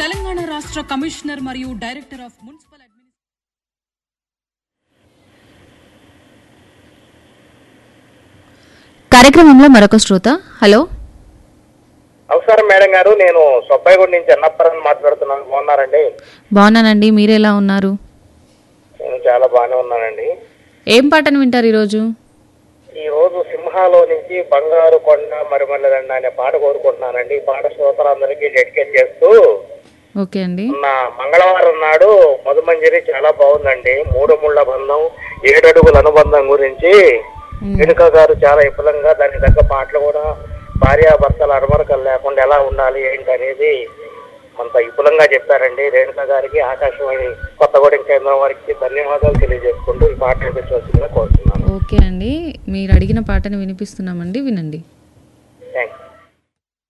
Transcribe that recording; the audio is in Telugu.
తెలంగాణ రాష్ట్ర కమిషనర్ మరియు డైరెక్టర్ ఆఫ్ మున్సిపల్ అడ్మినిస్ట్రేషన్ కార్యక్రమంలో మరొక శ్రోత హలో నమస్కారం మేడం గారు నేను సొబ్బాయిగూడ నుంచి అన్నప్పరని మాట్లాడుతున్నాను బాగున్నారండి బాగున్నానండి మీరు ఎలా ఉన్నారు నేను చాలా బాగానే ఉన్నానండి ఏం పాటను వింటారు ఈరోజు ఈ రోజు సింహాలో నుంచి బంగారు కొండ మరిమల్లదండ అనే పాట కోరుకుంటున్నానండి ఈ పాట శ్రోతలందరికీ డెడికేట్ చేస్తూ ఓకే అండి మొన్న మంగళవారం నాడు మధుమంజరి చాలా బాగుందండి మూడు ముళ్ళ బంధం ఏడడుగుల అనుబంధం గురించి వెనుక గారు చాలా విపులంగా దానికి తగ్గ పాటలు కూడా భార్యాభర్తల అరమరకలు లేకుండా ఎలా ఉండాలి ఏంటి అనేది అంత విపులంగా చెప్పారండి రేణుక గారికి ఆకాశవాణి కొత్తగూడెం కేంద్రం వారికి ధన్యవాదాలు తెలియజేసుకుంటూ ఈ పాట వినిపించవలసిందిగా కోరుతున్నాను ఓకే అండి మీరు అడిగిన పాటను వినిపిస్తున్నామండి వినండి థ్యాంక్స్